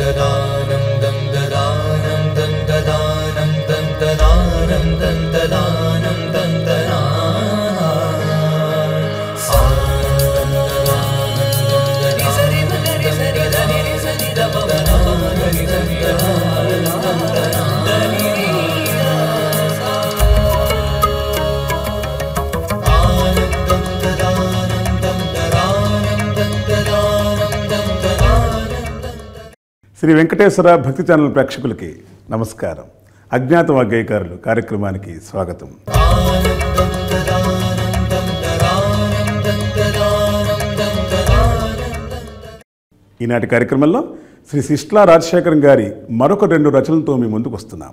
ददानं दं ददानं दं ददानं दं ददानं दं ददानं दं ददा सरि मगरि सरि దని రి సని ద ప ద న ప మ గ రి ద ని ద ద ద ద ద ద ని రి ద సా ఆనందం దదానందం దదానందం దదానందం దదానందం శ్రీ వెంకటేశ్వర భక్తి ఛానల్ ప్రేక్షకులకి నమస్కారం అజ్ఞాత వాగ్గేయకారులు కార్యక్రమానికి స్వాగతం ఆనందం దదానందం దదానందం దదానందం దదానందం ఈనాటి కార్యక్రమంలో శ్రీ శిష్లా రాజశేఖరం గారి మరొక రెండు రచనలతో మీ ముందుకు వస్తున్నాం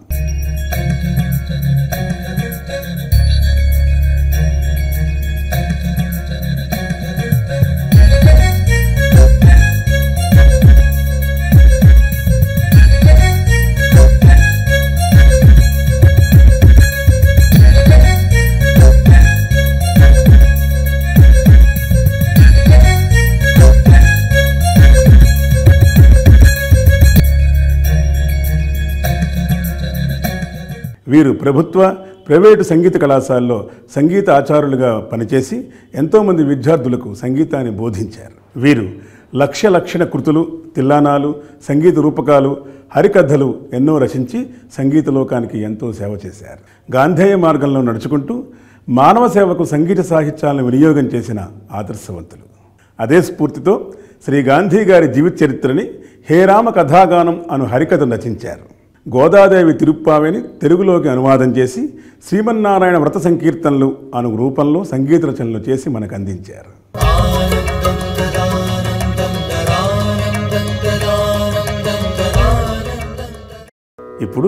వీరు ప్రభుత్వ ప్రైవేటు సంగీత కళాశాలలో సంగీత ఆచారులుగా పనిచేసి ఎంతోమంది విద్యార్థులకు సంగీతాన్ని బోధించారు వీరు లక్ష్య లక్షణ కృతులు తిల్లానాలు సంగీత రూపకాలు హరికథలు ఎన్నో రచించి సంగీత లోకానికి ఎంతో సేవ చేశారు గాంధేయ మార్గంలో నడుచుకుంటూ మానవ సేవకు సంగీత సాహిత్యాలను వినియోగం చేసిన ఆదర్శవంతులు అదే స్ఫూర్తితో శ్రీ గాంధీ గారి జీవిత చరిత్రని హేరామ కథాగానం అను హరికథను రచించారు గోదాదేవి తిరుప్పావిని తెలుగులోకి అనువాదం చేసి శ్రీమన్నారాయణ వ్రత సంకీర్తనలు అను రూపంలో సంగీత రచనలు చేసి మనకు అందించారు ఆనందం దదానందం దదానందం దదానందం దదానందం ఇప్పుడు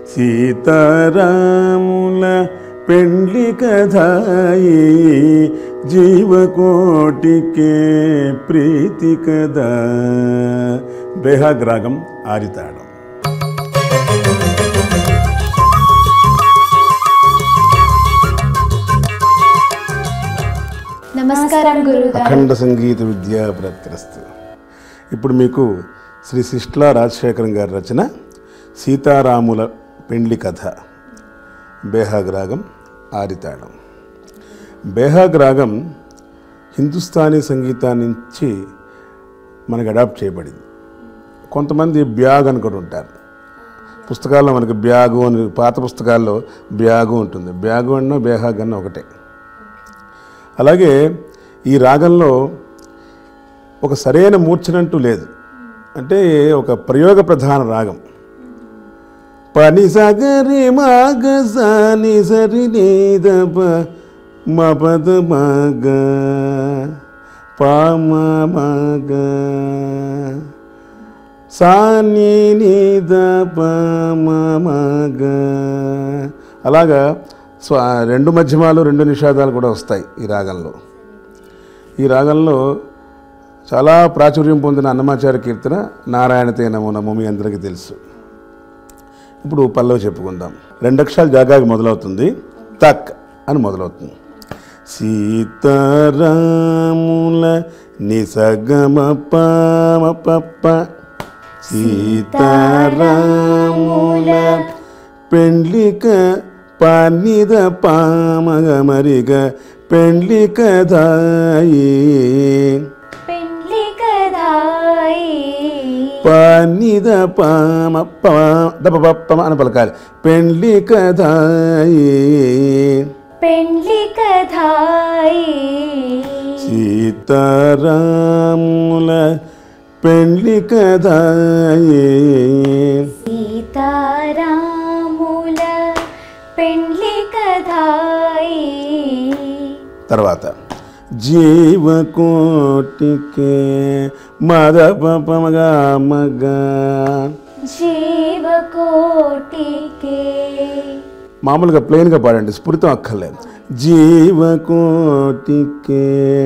సీతారాముల పెండ్లి కథాయి జీవకోటికే ప్రీతి కదా బేహాగ్రాగం ఆరితాడం నమస్కారం గురుగారు అఖండ సంగీత విద్యా ప్రత్యస్తు ఇప్పుడు మీకు శ్రీ శిష్లా రాజశేఖరం గారి రచన సీతారాముల పెండ్లి కథ బేహాగ్ రాగం ఆరితాళం బేహాగ్ రాగం హిందుస్థానీ సంగీతాన్ని నుంచి మనకు అడాప్ట్ చేయబడింది కొంతమంది బ్యాగ్ అని కూడా ఉంటారు పుస్తకాల్లో మనకి బ్యాగు అని పాత పుస్తకాల్లో బ్యాగు ఉంటుంది బ్యాగు అన్న బేహాగ్ అన్న ఒకటే అలాగే ఈ రాగంలో ఒక సరైన మూర్ఛనంటూ లేదు అంటే ఒక ప్రయోగ ప్రధాన రాగం పని సగరి మాగ సాని సరి నీద ప మపద మగ పామ మగ సాని నీద పమ మగ అలాగా స్వ రెండు మధ్యమాలు రెండు నిషాదాలు కూడా వస్తాయి ఈ రాగంలో ఈ రాగంలో చాలా ప్రాచుర్యం పొందిన అన్నమాచార్య కీర్తన నారాయణతే నమో నమో మీ అందరికీ తెలుసు ఇప్పుడు పల్లవి చెప్పుకుందాం రెండు అక్షరాలు జాగాకి మొదలవుతుంది తక్ అని మొదలవుతుంది సీతారాముల నిసగమ పామ పప్ప సీతారాముల పెండ్లిక పానిద పామగ మరిగ పెండ్లిక దాయి పెండ్లి కదాయి పానిద పామ ప దప పప్పమ అని పలకాలి పెండ్లిక దాయి పెండ్లి కదాయి సీతారాముల పెండ్లిక దాయి సీతారాముల పెండ్లి కదాయి తర్వాత జీవకోటికే మద పమగా మగా జీవకోటికే మామూలుగా ప్లెయిన్గా పాడండి స్ఫురితం అక్కర్లేదు జీవకోటికే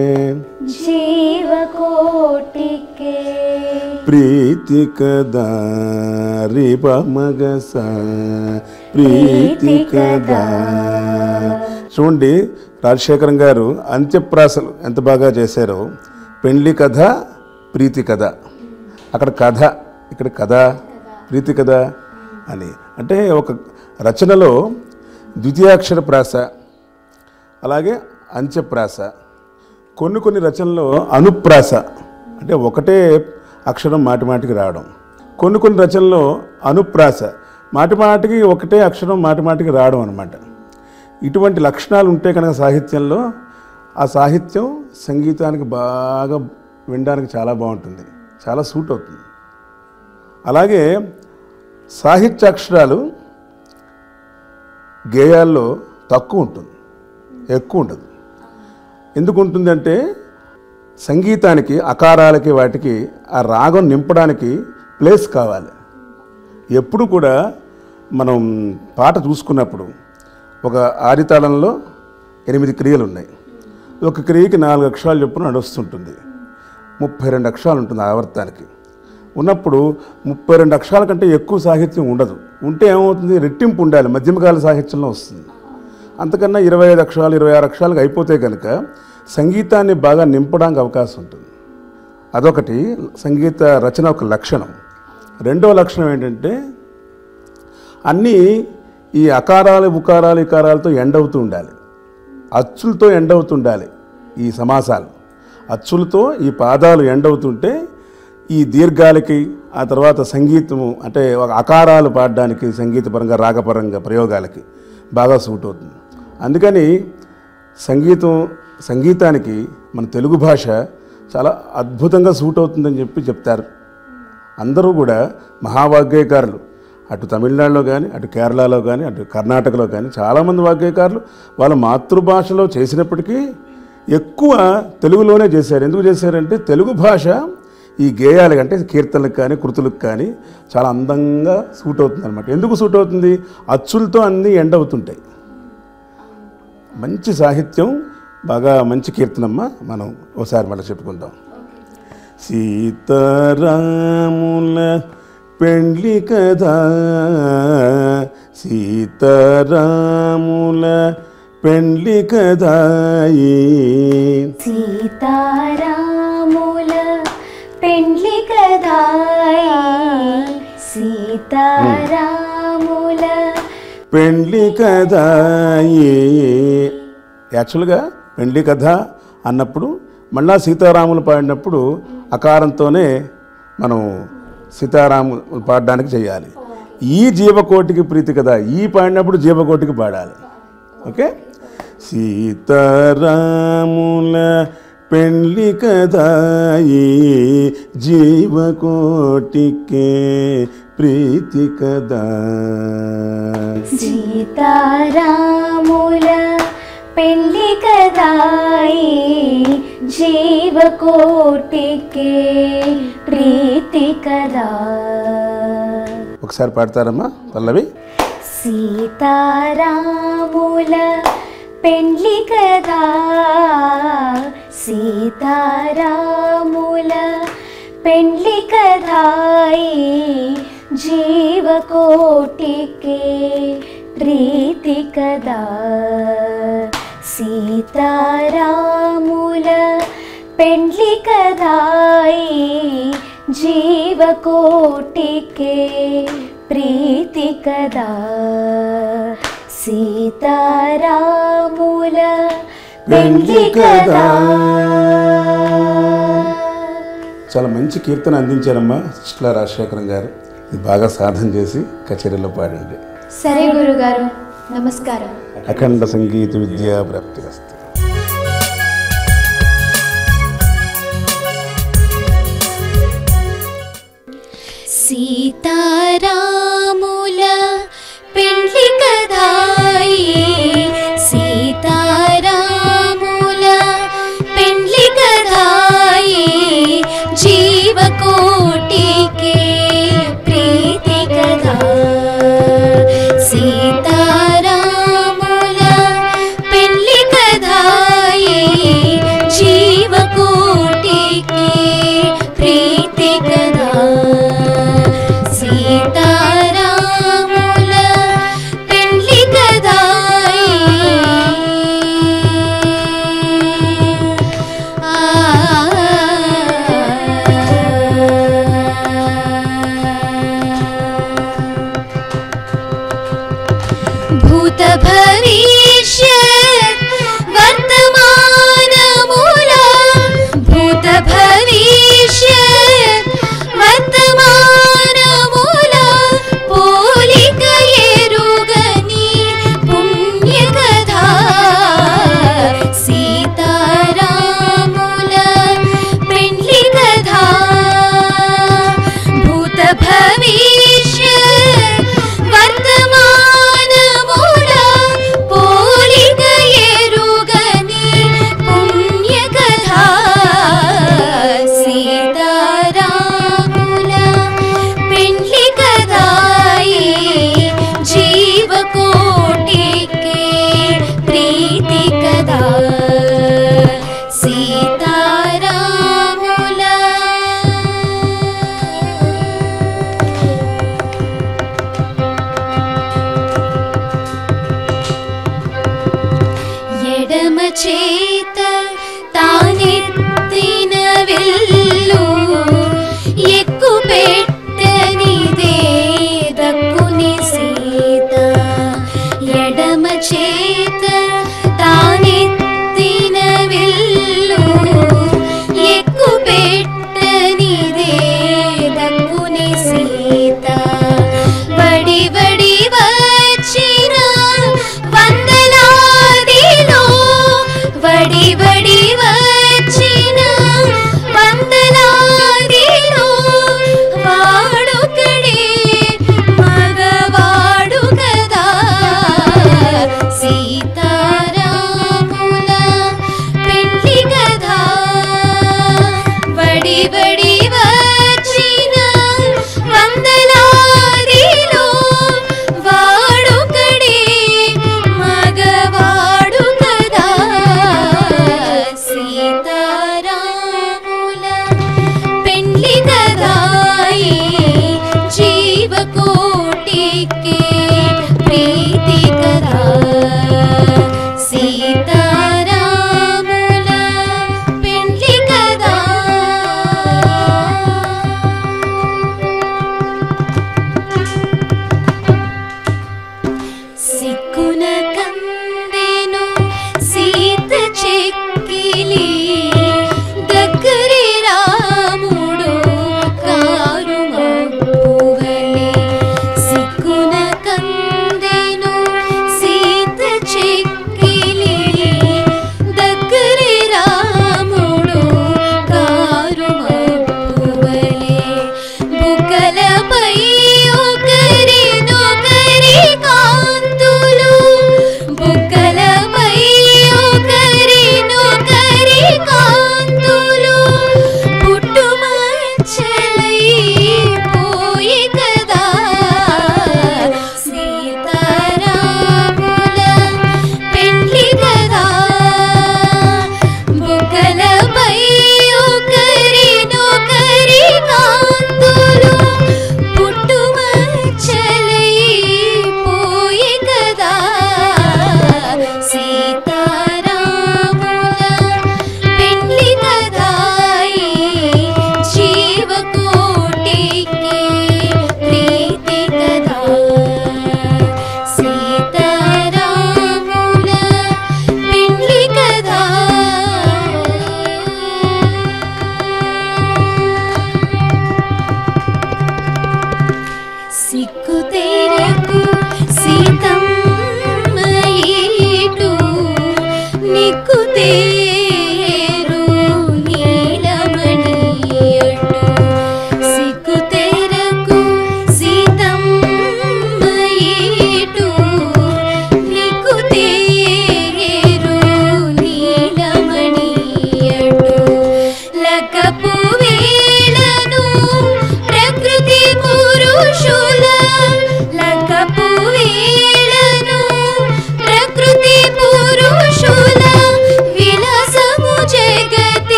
జీవకోటికే ప్రీతి కదా రిపమగస ప్రీతి కదా చూడండి రాజశేఖరం గారు అంత్యప్రాసలు ఎంత బాగా చేశారో పెండ్లి కథ ప్రీతి కథ అక్కడ కథ ఇక్కడ కథ ప్రీతి కథ అని అంటే ఒక రచనలో ద్వితీయాక్షర ప్రాస అలాగే అంత్యప్రాస కొన్ని కొన్ని రచనల్లో అనుప్రాస అంటే ఒకటే అక్షరం మాటి మాటికి రావడం కొన్ని కొన్ని రచనల్లో అనుప్రాస మాటి మాటికి ఒకటే అక్షరం మాటి మాటికి రావడం అనమాట ఇటువంటి లక్షణాలు ఉంటే కనుక సాహిత్యంలో ఆ సాహిత్యం సంగీతానికి బాగా వినడానికి చాలా బాగుంటుంది చాలా సూట్ అవుతుంది అలాగే సాహిత్యాక్షరాలు గేయాల్లో తక్కువ ఉంటుంది ఎక్కువ ఉండదు ఎందుకు ఉంటుందంటే సంగీతానికి అకారాలకి వాటికి ఆ రాగం నింపడానికి ప్లేస్ కావాలి ఎప్పుడు కూడా మనం పాట చూసుకున్నప్పుడు ఒక ఆదితాళంలో ఎనిమిది క్రియలు ఉన్నాయి ఒక క్రియకి నాలుగు అక్షరాలు చొప్పున నడుస్తుంటుంది ముప్పై రెండు అక్షరాలు ఉంటుంది ఆవర్తానికి ఉన్నప్పుడు ముప్పై రెండు అక్షరాల కంటే ఎక్కువ సాహిత్యం ఉండదు ఉంటే ఏమవుతుంది రెట్టింపు ఉండాలి మధ్యమకాల సాహిత్యంలో వస్తుంది అంతకన్నా ఇరవై ఐదు అక్షరాలు ఇరవై ఆరు అక్షరాలకు అయిపోతే కనుక సంగీతాన్ని బాగా నింపడానికి అవకాశం ఉంటుంది అదొకటి సంగీత రచన ఒక లక్షణం రెండవ లక్షణం ఏంటంటే అన్నీ ఈ అకారాలు ఉకారాలు ఇకారాలతో ఎండ్ అవుతూ ఉండాలి అచ్చులతో ఎండ్ అవుతూ ఉండాలి ఈ సమాసాలు అచ్చులతో ఈ పాదాలు ఎండ్ అవుతుంటే ఈ దీర్ఘాలకి ఆ తర్వాత సంగీతము అంటే ఒక అకారాలు పాడడానికి సంగీతపరంగా రాగపరంగా ప్రయోగాలకి బాగా సూట్ అవుతుంది అందుకని సంగీతం సంగీతానికి మన తెలుగు భాష చాలా అద్భుతంగా సూట్ అవుతుందని చెప్పి చెప్తారు అందరూ కూడా మహావాగ్గేయకారులు అటు తమిళనాడులో కానీ అటు కేరళలో కానీ అటు కర్ణాటకలో కానీ చాలామంది వాగ్గేయకారులు వాళ్ళ మాతృభాషలో చేసినప్పటికీ ఎక్కువ తెలుగులోనే చేశారు ఎందుకు చేశారంటే తెలుగు భాష ఈ గేయాలకి అంటే కీర్తనలకు కానీ కృతులకు కానీ చాలా అందంగా సూట్ అవుతుంది అనమాట ఎందుకు సూట్ అవుతుంది అచ్చులతో అన్నీ ఎండ్ అవుతుంటాయి మంచి సాహిత్యం బాగా మంచి కీర్తనమ్మ మనం ఒకసారి మళ్ళీ చెప్పుకుందాం సీతారాముల పెండ్లి కదా సీతారాముల పెండ్లి కదా సీతారాముల పెండ్లి కదాయి సీతారాముల పెండ్లి కథ యాక్చువల్గా పెండ్లి కథ అన్నప్పుడు మళ్ళా సీతారాములు పాడినప్పుడు అకారంతోనే మనం సీతారాములు పాడడానికి చేయాలి ఈ జీవకోటికి ప్రీతి కదా ఈ పాడినప్పుడు జీవకోటికి పాడాలి ఓకే సీతారాముల పెండ్లి కదా ఈ జీవకోటికే ప్రీతి కదా సీతారాముల పెండ్లి కదాయి జీవకోటికే ప్రీతి కదా ఒకసారి పాడతారమ్మా పల్లవి సీతారాముల పెండ్లి కదా సీతారాముల పెండ్లి కదాయి జీవకోటికే ప్రీతి కదా సీతారాముల పెండ్లి కదాయి జీవకోటికే ప్రీతి కదా సీతారాముల పెండ్లి కదా చాలా మంచి కీర్తన అందించారమ్మా చిట్ల రాజశేఖరం గారు ఇది బాగా సాధన చేసి కచేరీలో పాడండి సరే గురుగారు నమస్కారం అఖండ సంగీత విద్యా ప్రాప్తి వస్తుంది సీతారాముల పెండ్లి కదాయి సీతారాముల పెండ్లి కదాయి జీవకోటికే ప్రీతి కదా సీతారాముల పెండ్లి కదాయి జీవకోటికే ప్రీతి కదా సీతారాముల పెండ్లి కదాయి ఆ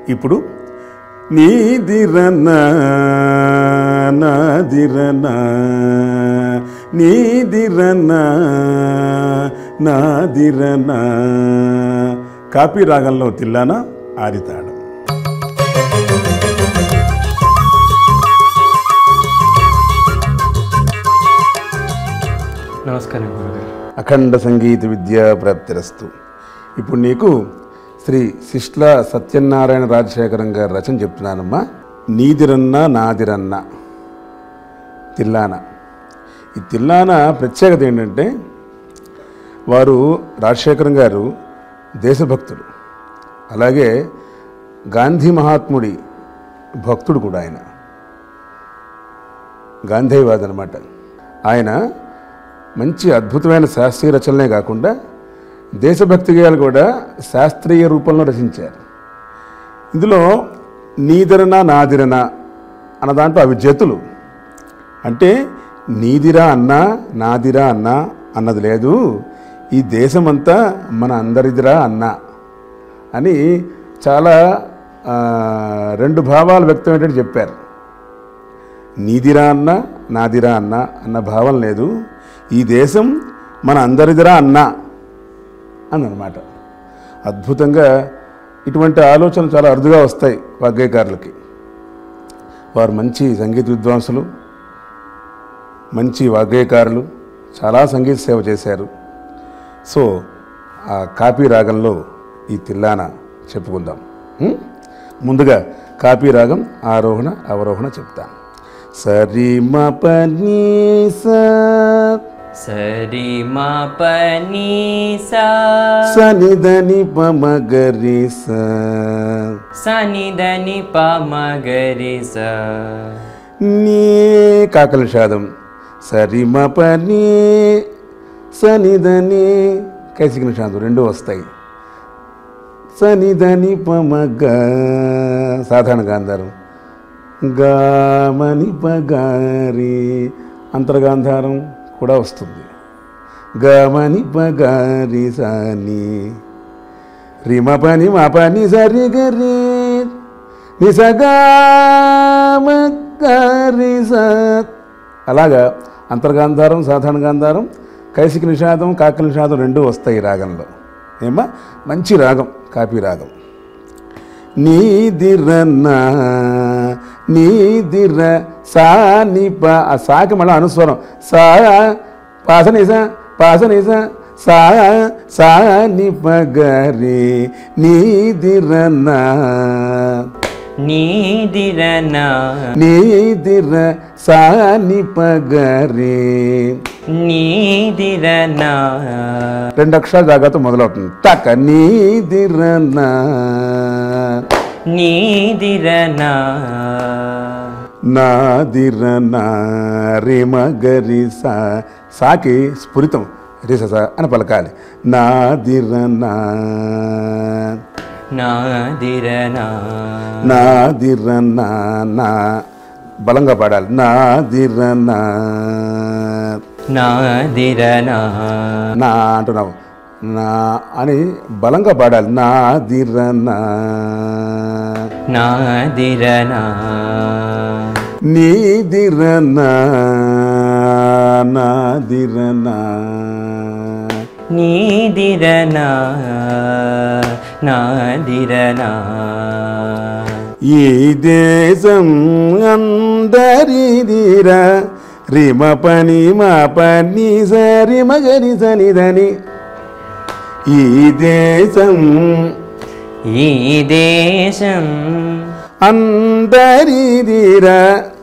ఇప్పుడు నీదిరన నాదిరన నీదిరన నాదిరన కాపీ రాగంలో తిల్లానా ఆరితాడు నమస్కారం గురుగారు అఖండ సంగీత విద్యా ప్రాప్తిరస్తు ఇప్పుడు నీకు శ్రీ శిష్ల సత్యనారాయణ రాజశేఖరం గారి రచన చెప్తున్నానమ్మా నీదిరన్న నాదిరన్న తిల్లాన ఈ తిల్లాన ప్రత్యేకత ఏంటంటే వారు రాజశేఖరం గారు దేశభక్తుడు అలాగే గాంధీ మహాత్ముడి భక్తుడు కూడా ఆయన గాంధీవాది అనమాట ఆయన మంచి అద్భుతమైన శాస్త్రీయ రచనలే కాకుండా దేశభక్తి గేయాలు కూడా శాస్త్రీయ రూపంలో రచించారు ఇందులో నీదిరన నాదిరన అన్న దాంట్లో అవి జతులు అంటే నీదిరా అన్నా నాదిరా అన్నా అన్నది లేదు ఈ దేశమంతా మన అందరిదిరా అన్నా అని చాలా ఆ, రెండు భావాలు వ్యక్తమయ్యేటట్టు చెప్పారు నీదిరా అన్న నాదిరా అన్న అన్న భావం లేదు ఈ దేశం మన అందరిదిరా అన్నా అన్నమాట అద్భుతంగా ఇటువంటి ఆలోచనలు చాలా అరుదుగా వస్తాయి వాగ్గేయకారులకి వారు మంచి సంగీత విద్వాంసులు మంచి వాగ్గేయకారులు చాలా సంగీత సేవ చేశారు సో ఆ కాపీ రాగంలో ఈ తిల్లాన చెప్పుకుందాం ఉం? ముందుగా కాపీ రాగం ఆరోహణ అవరోహణ చెప్తాను సరి మ పని స సరి మా పని సా సనిదని పమగరి స సనిదని పమగరి స నీ కాకల షాదం సరి మ పని సనిదని కైసికిన షాదం రెండు వస్తాయి సనిదని పమగ సాధారణ గాంధారం గామని పగారి అంతర్గాంధారం కూడా వస్తుంది గమని పగారి సాని రిమ పని మా పని సరి గరి నిసగారి సత్ అలాగా అంతర్గాంధారం సాధారణ గాంధారం కైసిక నిషాదం కాక నిషాదం రెండు వస్తాయి ఈ రాగంలో ఏమా మంచి రాగం కాపీ రాగం నీదిరన్న నీదిర సా ని ప ఆ సాకి మళ్ళీ అనుస్వరం సా పాసనిస పాసనిస సా సా ని ప గరి నీదిరన్న నీదిరన నీదిర సా ని ప గరి నీదిరన రెండు అక్షరాలు జాగ్రత్త మొదలవుతుంది తక నీదిరన్న నీదిరన నాదిరన రిమ గరి సా సాకి స్ఫురితం రిస సా అని పలకాలి నాదిరన నాదిరన నాదిరన నా బలంగా పాడాలి నాదిరన నాదిరన నా అంటున్నావు నా అని బలంగా పాడాలి నాదిరన నాదిరన నీదిరన నాదిరన నీదిరన నాదిరన ఈ దేశం అందరిదిరా రిమ పని మా పని సరి మగరి సనిదని ఈ దేశం ఈ దేశం అందరిదిరా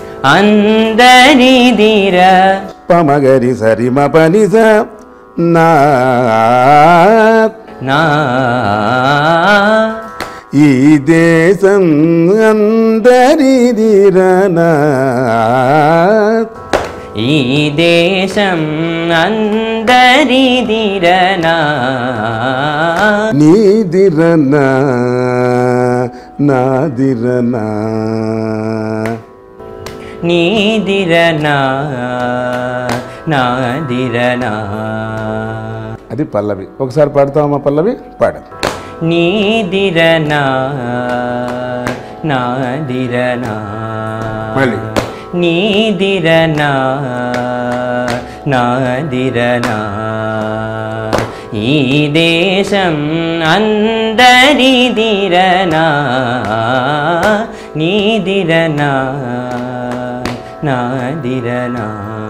అందరిదిర పమగరి సరి మ పని స నా నా ఈ దేశం అందరిదిరనా ఈ దేశం అందరిదిరనా నీదిరనా నాదిరనా నీదిరనా నాదిరనా అది పల్లవి ఒకసారి పాడతామా పల్లవి పాడ నీదిరనా నాదిరనా మళ్ళీ. నీదిరనా నాదిరనా ఈ దేశం అందరిదిరనా నీదిరనా నాదిరనా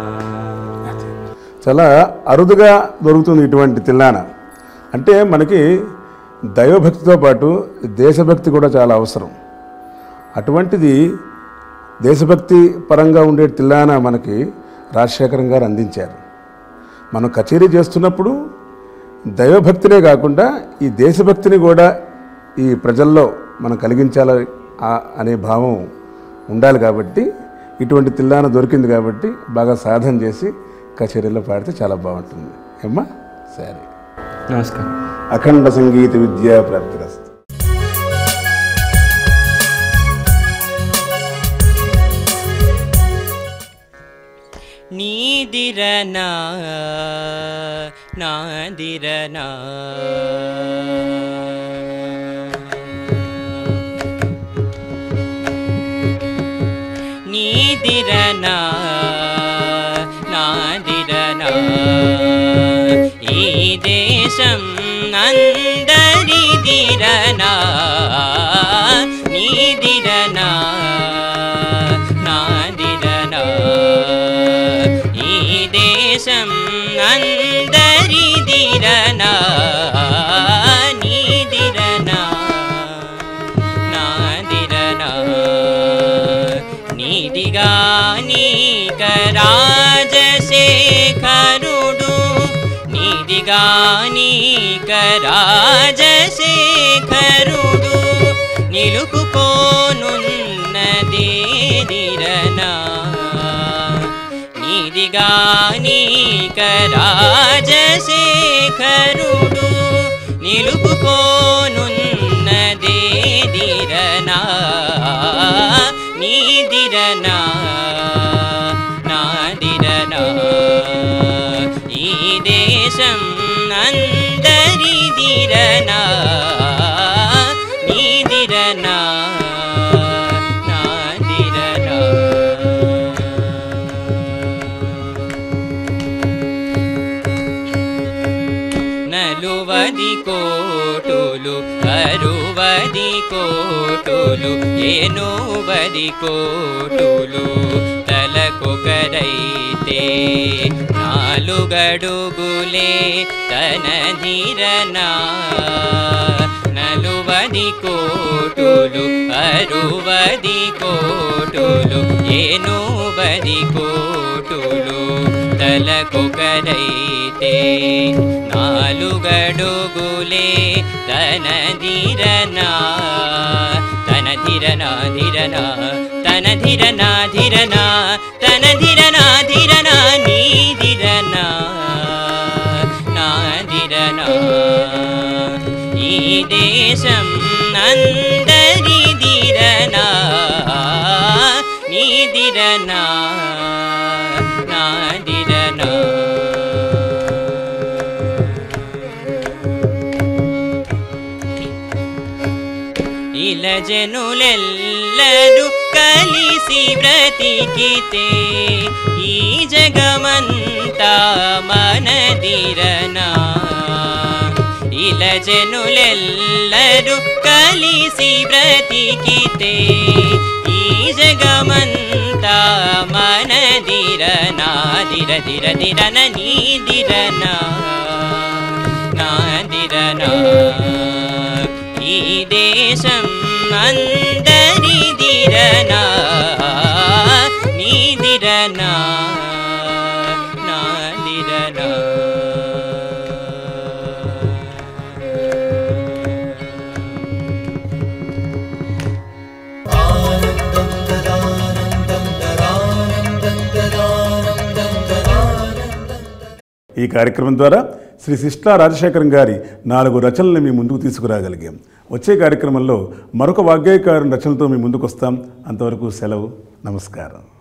చాలా అరుదుగా దొరుకుతుంది ఇటువంటి తిల్లాన అంటే మనకి దైవభక్తితో పాటు దేశభక్తి కూడా చాలా అవసరం అటువంటిది దేశభక్తి పరంగా ఉండే తిల్లాన మనకి రాజశేఖరం గారు అందించారు మనం కచేరీ చేస్తున్నప్పుడు దైవభక్తినే కాకుండా ఈ దేశభక్తిని కూడా ఈ ప్రజల్లో మనం కలిగించాలి ఆ- అనే భావం ఉండాలి కాబట్టి ఇటువంటి తిల్లాన దొరికింది కాబట్టి బాగా సాధన చేసి కచేరీలో పాడితే చాలా బాగుంటుంది ఏమ్మా సరే నమస్కారం అఖండ సంగీత విద్యా ప్రాప్తిరస్తు నీదిరనా నాదిరనా నీదిరనా నాదిరనా ఈ దేశం నందరిదిరనా నీదిరనా నాదిరనా ఈ దేశం అందరిదిరనా నీదిరనా నాదిరనా నీదిగా నీక రాజశేఖరుడు నీదిగా నీక రాజశేఖరుడు నిలుపుకోనున్నదేదిరనా నీదిగా నీక రాజశేఖరుడు నిలుపుకోనున్నదేదిరనా నీదిరనా నాదిరనా ఈ దేశం అందరిదిరనా నీదిరనా నాదిరనా నలువది కోటులు అరువది కోటులు ఏనువది కోటులు తలకొకరైతే నాలుగడుగులే తనధిరనా నలువది కోటులు అరువది కోటులు ఏనువది కోటులు తలకొకరైతే నాలుగడుగులే తనదిరనా తనధిరనా ధిరనా తనధిరనా ధిరనా తనధిరనా ధిరనా నీదిరనా నాదిరనా ఈ దేశం అందరిదిరనా నీదిరనా నాదిరనా ఇలా జనులెల్లరూ కలిసి బ్రతికితే ఈ జగమంతా మనదిరనా ఇలా జనులెల్లరూ కలిసి బ్రతికితే ఈ జగమంతా మనదిరనా దిర దిర దిరన నీదిరనా నాదిరనా ఈ దేశం అందరిదిరనా నీదిరనా నాదిరనా ఈ కార్యక్రమం ద్వారా శ్రీ శిష్లా రాజశేఖరం గారి నాలుగు రచనల్ని మీ ముందుకు తీసుకురాగలిగాం వచ్చే కార్యక్రమంలో మరొక వాగ్గేయకారుని రచనలతో మీ ముందుకు వస్తాం అంతవరకు సెలవు నమస్కారం